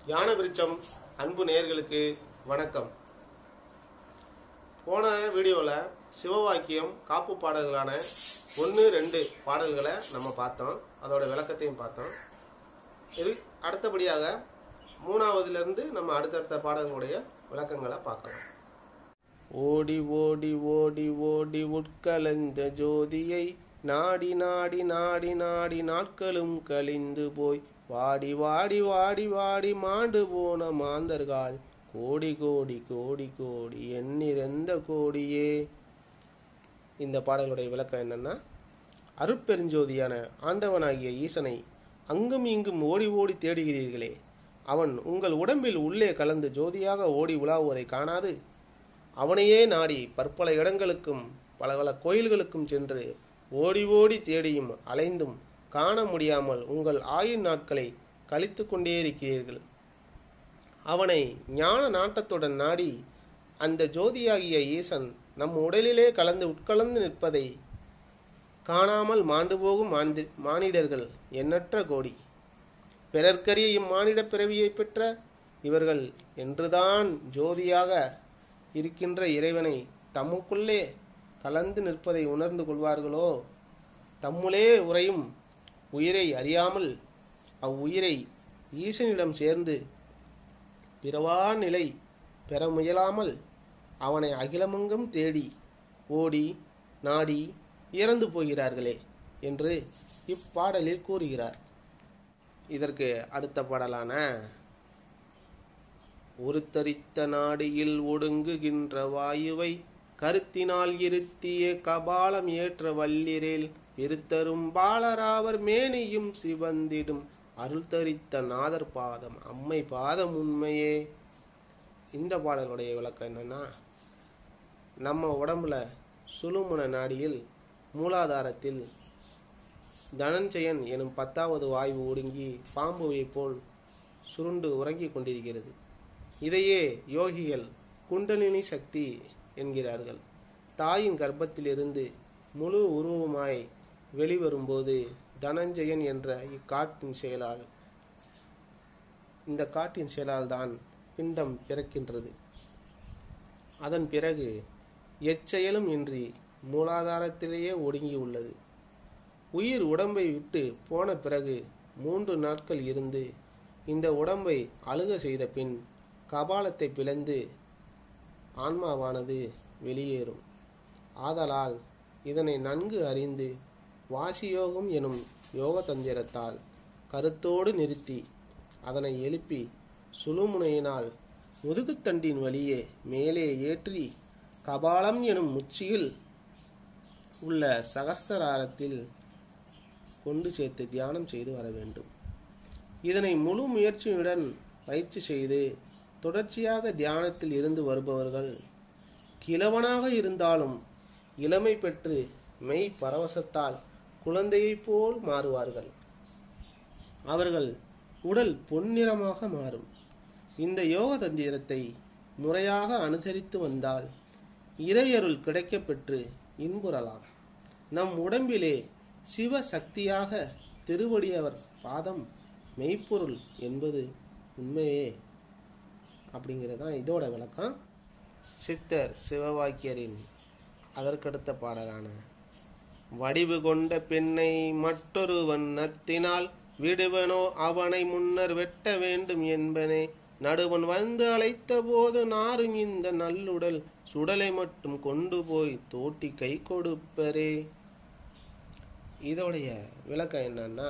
ஞான விருச்சம் அன்பு நேயர்களுக்கு வணக்கம் போன வீடியோவில் சிவவாக்கியம் காப்பு பாடல்களான ஒன்று ரெண்டு பாடல்களை நம்ம பார்த்தோம் அதோட விளக்கத்தையும் பார்த்தோம் இது அடுத்தபடியாக மூணாவதுலேருந்து நம்ம அடுத்தடுத்த பாடல்களுடைய விளக்கங்களை பார்க்கலாம் ஓடி ஓடி ஓடி ஓடி உட்கலந்த ஜோதியை நாடி நாடி நாடி நாடி நாட்களும் கழிந்து போய் வாடி வாடி வாடி வாடி மாண்டு போன மாந்தர்கள் கோடி கோடி கோடி கோடி எண்ணிறந்த கோடியே இந்த பாடலுடைய விளக்கம் என்னன்னா அருட்பெருஞ்சோதியான ஆண்டவனாகிய ஈசனை அங்கும் இங்கும் ஓடி ஓடி தேடுகிறீர்களே அவன் உங்கள் உடம்பில் உள்ளே கலந்து ஜோதியாக ஓடி உலாவுவதை காணாது அவனையே நாடி பற்பல இடங்களுக்கும் பல பல கோயில்களுக்கும் சென்று ஓடி ஓடி தேடியும் அலைந்தும் காண முடியாமல் உங்கள் ஆயுள் நாட்களை கழித்து கொண்டே இருக்கிறீர்கள் அவனை ஞான நாட்டத்துடன் நாடி அந்த ஜோதியாகிய ஈசன் நம் உடலிலே கலந்து உட்கலந்து நிற்பதை காணாமல் மாண்டு போகும் மானித மானிடர்கள் எண்ணற்ற கோடி பிறர்க்கரிய இம்மானிட பிறவியை பெற்ற இவர்கள் என்றுதான் ஜோதியாக இருக்கின்ற இறைவனை தமக்குள்ளே கலந்து நிற்பதை உணர்ந்து கொள்வார்களோ தம்முளே உறையும் உயிரை அறியாமல் அவ்வுயிரை ஈசனிடம் சேர்ந்து பிறவா நிலை பெற முயலாமல் அவனை அகிலமெங்கும் தேடி ஓடி நாடி இறந்து போகிறார்களே என்று இப்பாடலில் கூறுகிறார் இதற்கு அடுத்த பாடலான ஒருத்தரித்த நாடியில் ஒடுங்குகின்ற வாயுவை கருத்தினால் இருத்திய கபாலம் ஏற்ற வல்லிரேல் விருத்தரும் பாலராவர் மேனியும் சிவந்திடும் அருள் தரித்த நாதர் பாதம் அம்மை பாதம் உண்மையே இந்த பாடலுடைய விளக்கம் என்னன்னா நம்ம உடம்புல சுழுமுன நாடியில் மூலாதாரத்தில் தனஞ்சயன் எனும் பத்தாவது வாயு ஒடுங்கி பாம்புவை போல் சுருண்டு உறங்கிக் கொண்டிருக்கிறது இதையே யோகிகள் குண்டலினி சக்தி என்கிறார்கள் தாயின் கர்ப்பத்திலிருந்து முழு உருவமாய் வெளிவரும்போது தனஞ்சயன் என்ற இக்காட்டின் செயலால் இந்த காட்டின் செயலால் தான் பிண்டம் பிறக்கின்றது அதன் பிறகு எச்செயலும் இன்றி மூலாதாரத்திலேயே ஒடுங்கி உள்ளது உயிர் உடம்பை விட்டு போன பிறகு மூன்று நாட்கள் இருந்து இந்த உடம்பை அழுக செய்த பின் கபாலத்தை பிளந்து ஆன்மாவானது வெளியேறும் ஆதலால் இதனை நன்கு அறிந்து வாசியோகம் எனும் யோக தந்திரத்தால் கருத்தோடு நிறுத்தி அதனை எழுப்பி சுழுமுனையினால் முதுகுத்தண்டின் வழியே மேலே ஏற்றி கபாலம் எனும் முச்சியில் உள்ள சகசராரத்தில் கொண்டு சேர்த்து தியானம் செய்து வர வேண்டும் இதனை முழு முயற்சியுடன் பயிற்சி செய்து தொடர்ச்சியாக தியானத்தில் இருந்து வருபவர்கள் கிழவனாக இருந்தாலும் இளமை பெற்று மெய் பரவசத்தால் குழந்தையைப் போல் மாறுவார்கள் அவர்கள் உடல் பொன்னிறமாக மாறும் இந்த யோக தந்திரத்தை முறையாக அனுசரித்து வந்தால் இறையருள் கிடைக்கப்பெற்று இன்புறலாம் நம் உடம்பிலே சிவ சக்தியாக திருவடியவர் பாதம் மெய்ப்பொருள் என்பது உண்மையே அப்படிங்கிறது தான் இதோட விளக்கம் சித்தர் சிவவாக்கியரின் அதற்கடுத்த பாடலான வடிவு கொண்ட பெண்ணை மற்றொரு வண்ணத்தினால் விடுவனோ அவனை முன்னர் வெட்ட வேண்டும் என்பனே நடுவன் வந்து அழைத்த போது நாரும் இந்த நல்லுடல் சுடலை மட்டும் கொண்டு போய் தோட்டி கை கொடுப்பரே இதோடைய விளக்கம் என்னன்னா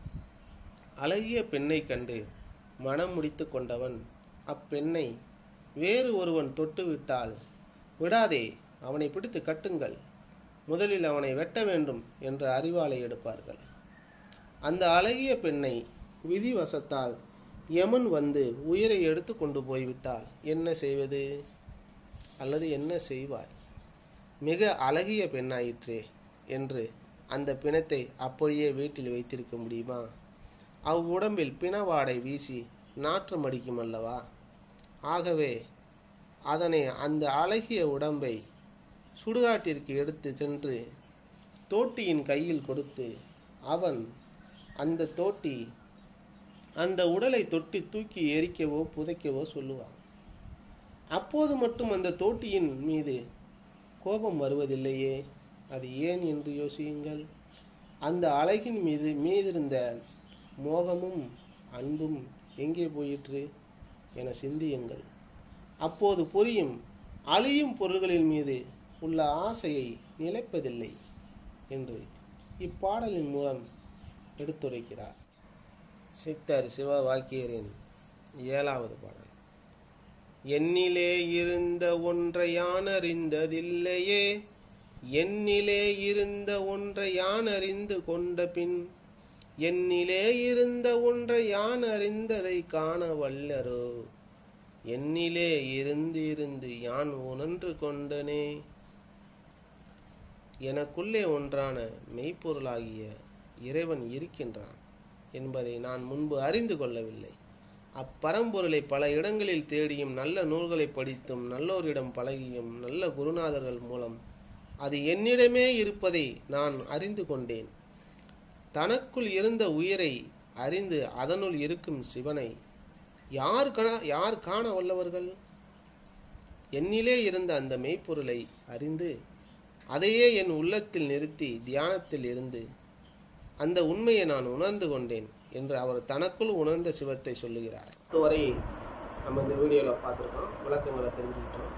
அழகிய பெண்ணை கண்டு மனம் முடித்து கொண்டவன் அப்பெண்ணை வேறு ஒருவன் தொட்டுவிட்டால் விடாதே அவனை பிடித்து கட்டுங்கள் முதலில் அவனை வெட்ட வேண்டும் என்ற அறிவாலை எடுப்பார்கள் அந்த அழகிய பெண்ணை விதிவசத்தால் யமன் வந்து உயிரை எடுத்து கொண்டு போய்விட்டால் என்ன செய்வது அல்லது என்ன செய்வாய் மிக அழகிய பெண்ணாயிற்றே என்று அந்த பிணத்தை அப்படியே வீட்டில் வைத்திருக்க முடியுமா அவ்வுடம்பில் பிணவாடை வீசி நாற்றம் அடிக்கும் அல்லவா ஆகவே அதனை அந்த அழகிய உடம்பை சுடுகாட்டிற்கு எடுத்து சென்று தோட்டியின் கையில் கொடுத்து அவன் அந்த தோட்டி அந்த உடலை தொட்டி தூக்கி எரிக்கவோ புதைக்கவோ சொல்லுவாங்க அப்போது மட்டும் அந்த தோட்டியின் மீது கோபம் வருவதில்லையே அது ஏன் என்று யோசியுங்கள் அந்த அழகின் மீது மீதிருந்த மோகமும் அன்பும் எங்கே போயிற்று என சிந்தியுங்கள் அப்போது புரியும் அழியும் பொருள்களின் மீது உள்ள ஆசையை நிலைப்பதில்லை என்று இப்பாடலின் மூலம் எடுத்துரைக்கிறார் சித்தர் சிவ வாக்கியரின் ஏழாவது பாடல் என்னிலே இருந்த ஒன்றை யான் அறிந்ததில்லையே என்னிலே இருந்த ஒன்றை யான் அறிந்து கொண்ட பின் என்னிலே இருந்த ஒன்றை யான் அறிந்ததை காண வல்லரோ என்னிலே இருந்து இருந்து யான் உணர்ந்து கொண்டனே எனக்குள்ளே ஒன்றான மெய்ப்பொருளாகிய இறைவன் இருக்கின்றான் என்பதை நான் முன்பு அறிந்து கொள்ளவில்லை அப்பரம்பொருளை பல இடங்களில் தேடியும் நல்ல நூல்களை படித்தும் நல்லோரிடம் பழகியும் நல்ல குருநாதர்கள் மூலம் அது என்னிடமே இருப்பதை நான் அறிந்து கொண்டேன் தனக்குள் இருந்த உயிரை அறிந்து அதனுள் இருக்கும் சிவனை யார் கண யார் காண வல்லவர்கள் என்னிலே இருந்த அந்த மெய்ப்பொருளை அறிந்து அதையே என் உள்ளத்தில் நிறுத்தி தியானத்தில் இருந்து அந்த உண்மையை நான் உணர்ந்து கொண்டேன் என்று அவர் தனக்குள் உணர்ந்த சிவத்தை சொல்லுகிறார் இதுவரை நம்ம இந்த வீடியோவில் பார்த்துருக்கோம் விளக்கங்களை தெரிஞ்சுக்கிட்டோம்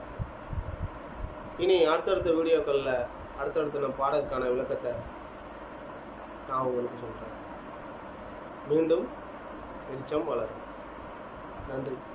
இனி அடுத்தடுத்த வீடியோக்களில் அடுத்தடுத்த நம்ம பாடலுக்கான விளக்கத்தை நான் உங்களுக்கு சொல்கிறேன் மீண்டும் வெளிச்சம் வளரும் நன்றி